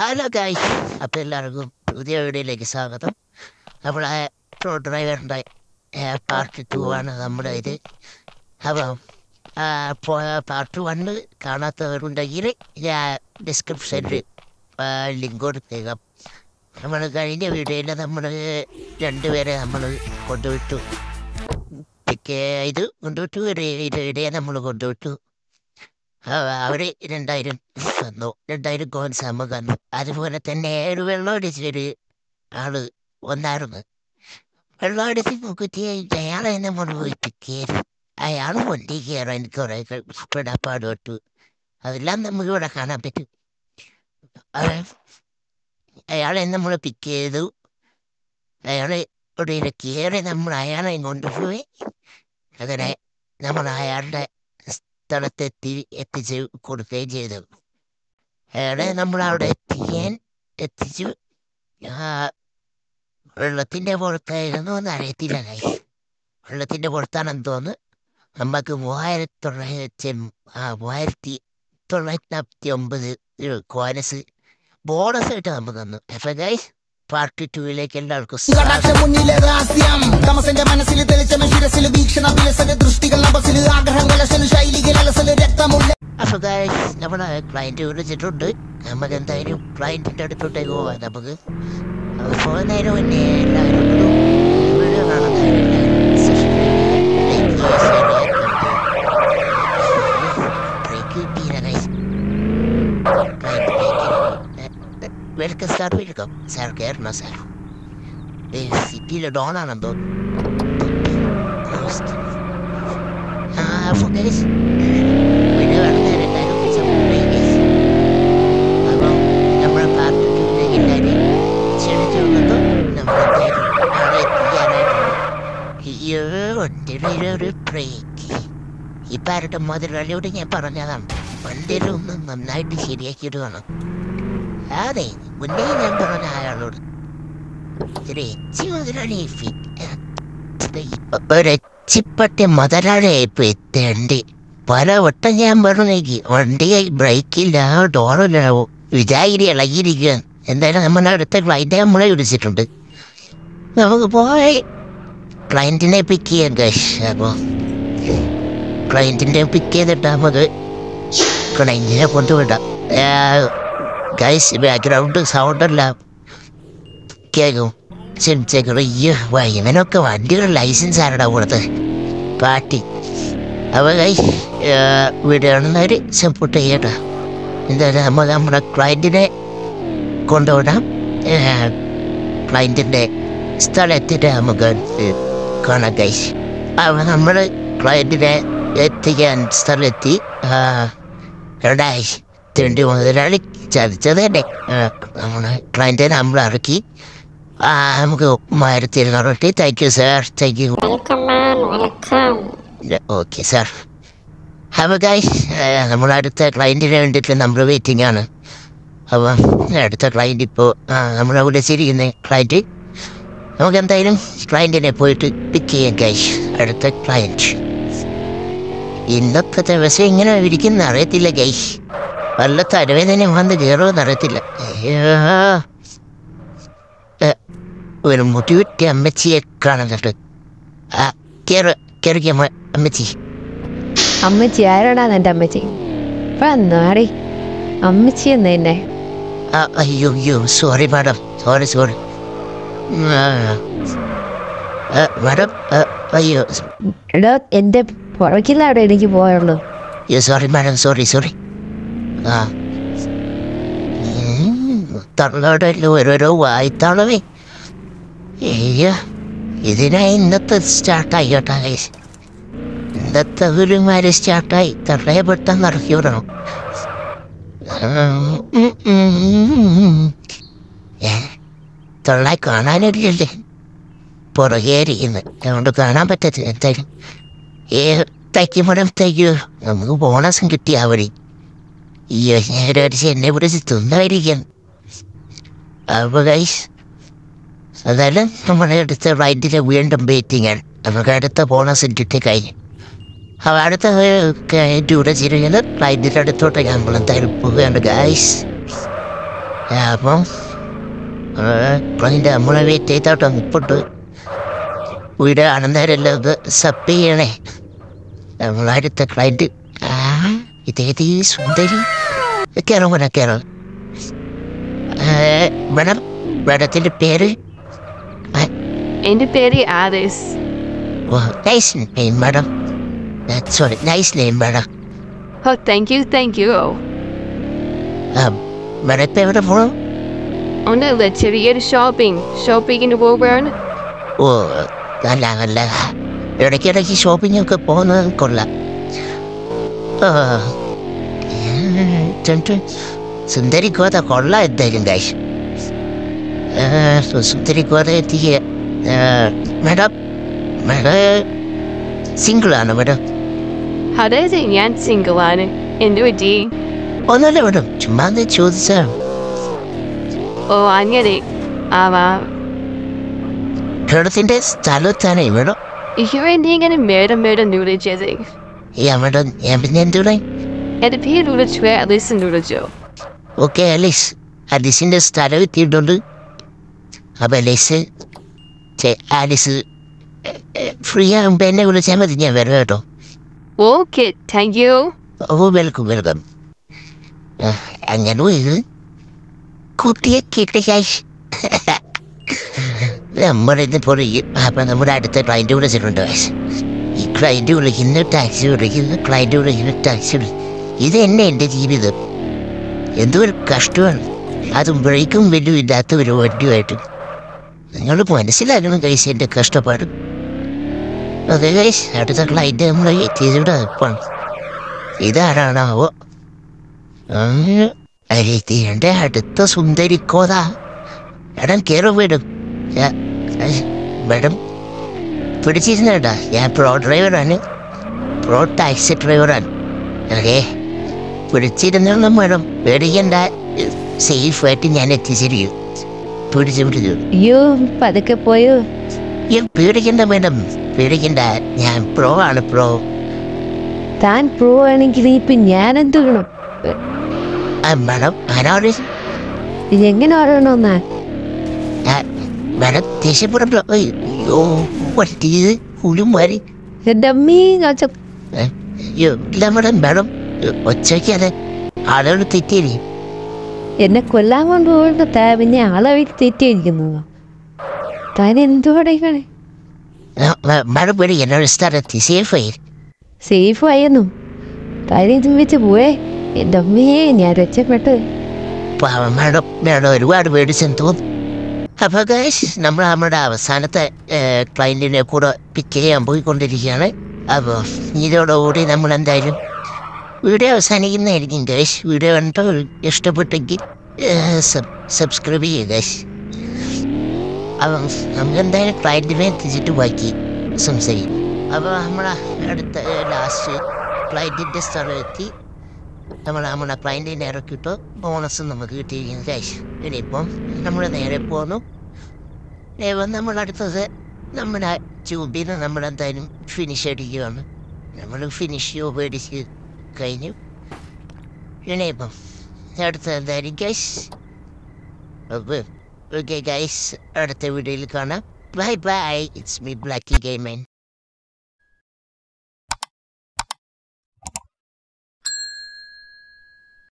Hello guys അപ്പോൾ എല്ലാവർക്കും പുതിയ വീഡിയോയിലേക്ക് സ്വാഗതം നമ്മുടെ പ്രോ ഡ്രൈവറിൻ്റെ പാർട്ട് ടു ആണ് നമ്മുടെ ഇത് അപ്പം പാർട്ട് വണ്ണ് കാണാത്തവരുണ്ടെങ്കിൽ ഞാൻ ഡിസ്ക്രിപ്ഷനിൽ ലിങ്ക് കൊടുത്തേക്കാം നമ്മൾ കഴിഞ്ഞ വീഡിയോയിൽ നമ്മൾ രണ്ടുപേരെ നമ്മൾ കൊണ്ടുവിട്ടു പിക്ക് ഇത് കൊണ്ടുവിട്ടു ഇടയെ നമ്മൾ കൊണ്ടുവിട്ടു അവർ രണ്ടായിരം തന്നു രണ്ടായിരം കോയിൻസ് നമുക്ക് തന്നു അതുപോലെ തന്നെ ഒരു വെള്ളം അടിച്ചൊരു ആള് വന്നായിരുന്നു വെള്ളം അടിച്ച് നോക്കിയിട്ട് അയാളെ നമ്മൾ പോയി പിക്ക് ചെയ്തു അയാൾ വണ്ടി കയറാൻ കുറേ പെടാപ്പാട് തൊട്ടു അതെല്ലാം നമുക്ക് ഇവിടെ കാണാൻ പറ്റും അയാളെ നമ്മൾ പിക്ക് ചെയ്തു അയാളെ ഇവിടെ കയറി നമ്മൾ അയാളെ കൊണ്ടുപോയി അങ്ങനെ നമ്മൾ അയാളുടെ സ്ഥലത്തെത്തി എത്തിച്ച് കൊടുക്കുകയും ചെയ്തു അയാളെ നമ്മൾ അവിടെ എത്തിക്കാൻ എത്തിച്ചു വെള്ളത്തിൻ്റെ പുറത്തായിരുന്നു എന്ന് അറിയത്തില്ല വെള്ളത്തിൻ്റെ പുറത്താണെന്ന് തോന്നുന്നു നമുക്ക് മൂവായിരത്തി തൊള്ളായിരത്തി ആ മൂവായിരത്തി തൊള്ളായിരത്തി നാൽപ്പത്തി ഒമ്പത് കോനസ് ബോണസ് ആയിട്ട് നമുക്ക് തന്നു എഫ് ഗൈസ് പാർട്ട് ടൂവിലേക്ക് എല്ലാവർക്കും കടാക്ഷ മുന്നിലെ രഹസ്യം തമസന്റെ മനസ്സിൽ തെളിച്ചമ ശിരസിൽ വീക്ഷണ വിലസല് ദൃഷ്ടികൾ നഭസിൽ ആഗ്രഹം കലശല് ശൈലികൾ അലസല് രക്തമുള്ള അപ്പോൾ ഗൈസ് നമ്മുടെ ക്ലയൻറ്റ് വിളിച്ചിട്ടുണ്ട് നമുക്ക് എന്തായാലും ക്ലയൻറ്റിൻ്റെ അടുത്തോട്ടേക്ക് പോവാം നമുക്ക് അത് പോകുന്നതിന് മുന്നേ എല്ലാവരും ഒരു വീഡിയോ കാണുന്നവരെല്ലാവരും subscribe ചെയ്യുക, like ചെയ്യുക, share ചെയ്യുക. Break കിട്ടിയില്ല guys. Client break. Welcome sir welcome sir കയറണോ സാർ സിറ്റിയിലെ ഡോണാണെന്ന് തോന്നുന്നു ആ അപ്പോൾ ഗൈസ് വീഡിയോ കാണുന്നവരെല്ലാവരും സബ്സ്ക്രൈബ് ചെയ്യുക അപ്പം നമ്മുടെ പാർട്ട് ടൂവിലേക്ക് എല്ലാവരും ക്ഷണിച്ചു കൊണ്ടു നമ്മളെന്തായാലും അവിടെ എത്തിക്കാനായിട്ടുണ്ട് അയ്യോ വണ്ടിയുടെ ഒരു ബ്രേക്ക് ഇപ്പം ആരുടെ മുതലാളിയോട് ഞാൻ പറഞ്ഞതാണ് വണ്ടിയിൽ ഒന്ന് നന്നായിട്ട് ശരിയാക്കിയിട്ട് വേണം അതെ മുന്നേ ഞാൻ പറഞ്ഞ അയാളോട് ഒരു എച്ചി മുതലാളി ഒരു എച്ചിപ്പട്ടി മുതലാളിയായിപ്പോ എത്തേണ്ടി പല വട്ടം ഞാൻ പറഞ്ഞേക്ക് വണ്ടി ബ്രേക്കില്ല ഡോറില്ല വിചാരി ഇളകിയിരിക്കുക എന്തായാലും നമ്മുടെ അടുത്ത ക്ലൈൻറ്റ് നമ്മളെ വിളിച്ചിട്ടുണ്ട് നമുക്ക് പോയി ക്ലയൻറ്റിനെ പിക്ക് ചെയ്യാം ഗൈസ് അപ്പോൾ ക്ലയൻറ്റിനെ പിക്ക് ചെയ്തിട്ട് നമുക്ക് ക്ലയൻറ്റിനെ കൊണ്ടുവിടാം ഗൈസ് ബാക്ക്ഗ്രൗണ്ട് സൗണ്ടെല്ലാം കേൾക്കും ക്ഷമിച്ചേക്കണം അയ്യോ വാ, ഇവനൊക്കെ വണ്ടിയുടെ ലൈസൻസ് ആരുടെ കൊടുത്ത് പാട്ടി അപ്പോൾ ഗൈസ് വീടുകളിൽ സപ്പോർട്ട് ചെയ്യട്ടോ എന്തായാലും നമ്മൾ നമ്മുടെ ക്ലയൻറ്റിനെ കൊണ്ടുവിടാം ക്ലയൻറ്റിൻ്റെ സ്ഥലത്തിട്ട് നമുക്ക് കാണാം ഗൈസ് അപ്പോൾ നമ്മൾ ക്ലയൻറ്റിനെ എത്തിക്കാൻ സ്ഥലത്തെത്തി രണ്ടായിരത്തി മുതലാളി ചതിച്ചത് തന്നെ നമ്മുടെ ക്ലയൻറ്റിനെ നമ്മൾ ഇറക്കി ആ, നമുക്ക് മൂവായിരത്തി ഇരുന്നൂറ് കിട്ടി thank you sir thank you Welcome, man. Welcome. Okay sir അപ്പോൾ ഗൈസ് നമ്മൾ അടുത്ത ക്ലയൻറ്റിന് വേണ്ടിയിട്ട് നമ്മൾ വെയിറ്റിംഗ് ആണ് അപ്പം അടുത്ത ക്ലയൻറ്റ് ഇപ്പോൾ നമ്മളെ വിളിച്ചിരിക്കുന്ന ക്ലയൻറ്റ് നമുക്ക് എന്തായാലും ക്ലയൻറ്റിനെ പോയിട്ട് പിക്ക് ചെയ്യാം ഗൈസ് അടുത്ത ക്ലയൻറ്റ് ഇന്നത്തെ ദിവസം ഇങ്ങനെ ഇരിക്കുന്ന അറിയത്തില്ല ഗൈസ് വല്ല തലവേദന വന്ന് കയറുമെന്ന് അറിയത്തില്ല അയ്യോ. ഏ, ഒരു മുടിവിട്ടി അമ്മച്ചിയെ കാണുന്നുണ്ട് ആ കയറി കയറിയ അമ്മച്ചി അമ്മച്ചി ആരാടാ നിന്റെ അമ്മച്ചി വന്നാടി അമ്മച്ചി എന്ന് തന്നെ ആ, അയ്യോ അയ്യോ sorry madam sorry sorry madam അയ്യോ എടോ എൻ്റെ പുറകിലവിടെ എനിക്ക് പോയുള്ളൂ അയ്യോ സോറി മാഡം സോറി സോറി ആ തള്ളോടല്ലോ ഓരോരോ വായിത്താളവേ അയ്യോ ഇതിനായി ഇന്നത്തെ സ്റ്റാർട്ടായി കേട്ടാ guys. ഇന്നത്തെ ഗുരുമാര് സ്റ്റാർട്ടായി തള്ളയെ പെട്ടെന്ന് ഇറക്കി വിടണം ഏ തൊള്ളായി കാണാനില്ലല്ലേ പുറകേരിക്കുന്നു അതുകൊണ്ട് കാണാൻ പറ്റത്തില്ല എന്തായാലും ഏ തയ്ക്കും മേഡം തയ്ക്കൂ നമുക്ക് ബോണസും കിട്ടിയാ വഴി അയ്യോ ഞാനൊരു എന്നെ പിടിച്ച് തിന്നായിരിക്കും അപ്പോൾ ഗൈസ് അതായത് നമ്മുടെ അടുത്ത റൈറ്റിൽ വീണ്ടും വെയിറ്റിംഗ് ആണ് നമുക്ക് അടുത്ത ബോണസ് കിട്ടി കഴിഞ്ഞു അപ്പോൾ അടുത്ത ഡ്യൂടെ ചെയ്യുന്നത് റൈറ്റിൻ്റെ അടുത്തോട്ട് നമ്മൾ എന്തായാലും പോവുകയാണ് ഗൈസ് അപ്പം ക്ലൈൻറ്റ് നമ്മളെ വെയിറ്റ് ചെയ്തോട്ടോ നിപ്പിട്ട് വീട് അനന്തരല്ലോ ഇത് സപ്പ് ചെയ്യണേ നമ്മളടുത്ത ക്ലൈൻറ്റ് ആ ഇതേത് ഈ സുന്ദരി കയറും വേണം കയറും മേഡം മേഡത്തിൻ്റെ പേര് എൻ്റെ പേര് Alice oh nice name madam sorry nice name madam oh thank you thank you madam ഇപ്പം എവിടെ പോകണം ഒന്നല്ല ചെറിയൊരു ഷോപ്പിംഗ് ഷോപ്പിങ്ങിന് പോവുകയാണ് ഓ നല്ല നല്ല ഇടയ്ക്കിടയ്ക്ക് ഷോപ്പിംഗ് ഒക്കെ പോകുന്നത് കൊള്ളാം ആ, ടെൻ ടെൻ. സുന്ദരി ഗോത കൊള്ളാം എന്തായാലും കാശ് സുന്ദരി ഗോത എത്തിയ മേഡം മേഡം സിംഗിളാണ് മേഡം അതായത് ഞാൻ സിംഗിളാണ് എന്ത് പറ്റി ഒന്നല്ല മേഡം ചുമ്മാ ഒന്ന് ചോദിച്ചാണ് ഓ അങ്ങനെ ആവാ മേഡത്തിൻ്റെ സ്ഥലത്താണ് മേഡം ഇവിടെ നീ ഇങ്ങനെ മേഡം മേഡം വിളിച്ചത് യാ മേഡം ഞാൻ പിന്നെ എന്തുടെ എൻ്റെ പേര് വിളിച്ചു അലിസ് വിളിച്ചു ഓക്കെ അലീസ് അലീസിൻ്റെ സ്ഥലം എത്തിയിട്ടുണ്ട് അപ്പം അലീസ് ചെ ആലീസ് ഫ്രീ ആകുമ്പോൾ എന്നെ വിളിച്ചാൽ മതി ഞാൻ വരാം കേട്ടോ okay thank you oh welcome welcome അങ്ങനെ ഇത് കുട്ടിയെ കിട്ടിയ നമ്മളിന്ന് പറയും അപ്പം നമ്മുടെ അടുത്ത ക്ലയൻറ്റ് വിളിച്ചിട്ടുണ്ട് guys. ഈ ക്ലയൻറ്റ് വിളിക്കുന്ന ടാക്സി വിളിക്കുന്ന ക്ലയൻറ്റ് വിളിക്കുന്ന ടാക്സി വിളിക്കും ഇത് തന്നെ എൻ്റെ ജീവിതം എന്തോ ഒരു കഷ്ടമാണ് അതും ബ്രേക്കും വലിയ ഇല്ലാത്ത ഒരു വണ്ടിയുമായിട്ട് നിങ്ങൾ മനസ്സിലാക്കണം കൈസ് എൻ്റെ കഷ്ടപ്പാട് അതെ കൈസ് അടുത്ത ക്ലയൻറ്റ് നമ്മൾ എത്തിയതിവിടെ ഇപ്പം ഇതാരാണാവോ അരിയത്തിയുടെ അടുത്ത സുന്ദരി കോത എടാ കയറി വിടും മേഡം പിടിച്ചിരുന്നേട്ടാ ഞാൻ പ്രോ ഡ്രൈവറാണ് പ്രോ ടാക്സി ഡ്രൈവറാണ് ഓക്കെ പിടിച്ചിരുന്ന മേഡം പേടിക്കണ്ട സേഫായിട്ട് ഞാൻ എത്തിച്ചിരിക്കും പിടിച്ചു പിടിച്ചു അയ്യോ പതുക്കെ പോയോ ഈ പേടിക്കണ്ട മേഡം പേടിക്കണ്ട ഞാൻ പ്രോ ആണ് പ്രോ താൻ പ്രോ ആണെങ്കിൽ ഇപ്പൊ ഞാൻ എന്ത് വേണം ആ മേഡം ആരാണ് എങ്ങനെ പറയണമെന്നാ ആ, മേഡം ദേഷ്യപ്പെടുമ്പോ അയ്യോ വണ്ടിയത് കുലുമാരി എന്റെ അമ്മീ കാച്ച അയ്യോ ഇല്ല മേഡം മേഡം ഒച്ചയ്ക്ക് അതെ ആളുകൾ തെറ്റിയില്ലേ എന്നെ കൊല്ലാൻ കൊണ്ടുപോയിട്ട് താ പിന്നെ ആളെ വീട്ടിൽ തെറ്റിയിരിക്കുന്നതോ താൻ എന്തുവാടെ ഇങ്ങനെ മേഡം പേടി എന്നോട് സ്ഥലത്തി സേഫായി സേഫ് ആയിരുന്നു താൻ ഇതും വെച്ച് പോയേ എന്റെ അമ്മയെ ഞാൻ രക്ഷപ്പെട്ട് പാവം മേഡം മേഡം ഒരുപാട് പേടിച്ചെന്ന് തോന്നുന്നു അപ്പോൾ ഗൈസ് നമ്മൾ നമ്മുടെ അവസാനത്തെ ക്ലയൻറ്റിനെ കൂടെ പിക്ക് ചെയ്യാൻ പോയിക്കൊണ്ടിരിക്കുകയാണ് അപ്പോൾ ഇതോടുകൂടി നമ്മൾ എന്തായാലും വീഡിയോ അവസാനിക്കുന്നതായിരിക്കും ഗൈസ് വീഡിയോ കണ്ടോ ഇഷ്ടപ്പെട്ടെങ്കിൽ സബ്സ്ക്രൈബ് ചെയ്യുക ഗൈസ് അപ്പം നമുക്ക് എന്തായാലും ക്ലയൻറ്റിനെ എത്തിച്ചിട്ട് ബാക്കി സംസാരിക്കും അപ്പോൾ നമ്മളെ അടുത്ത ലാസ്റ്റ് ക്ലയൻറ്റിൻ്റെ സ്ഥലം എത്തി നമ്മൾ നമ്മുടെ ക്ലയൻറ്റിനെ ഇറക്കിയിട്ട് ബോണസ് നമുക്ക് കിട്ടിയിരിക്കുന്നു ക്യാഷ് ഇനിയിപ്പം നമ്മൾ നേരെ പോന്നു ഇപ്പം നമ്മൾ അടുത്തത് നമ്മുടെ ട്യൂബിന് നമ്മൾ എന്തായാലും ഫിനിഷ് അടിക്കുകയാണ് നമ്മൾ ഫിനിഷ് ജോബ് അടിച്ച് കഴിഞ്ഞു ഇനിയിപ്പം അടുത്ത എന്തായാലും ഗൈസ് ഓക്കെ ഗൈസ് അടുത്ത വീഡിയോയിൽ കാണാം bye bye it's me Blacky ഗെയിമൻ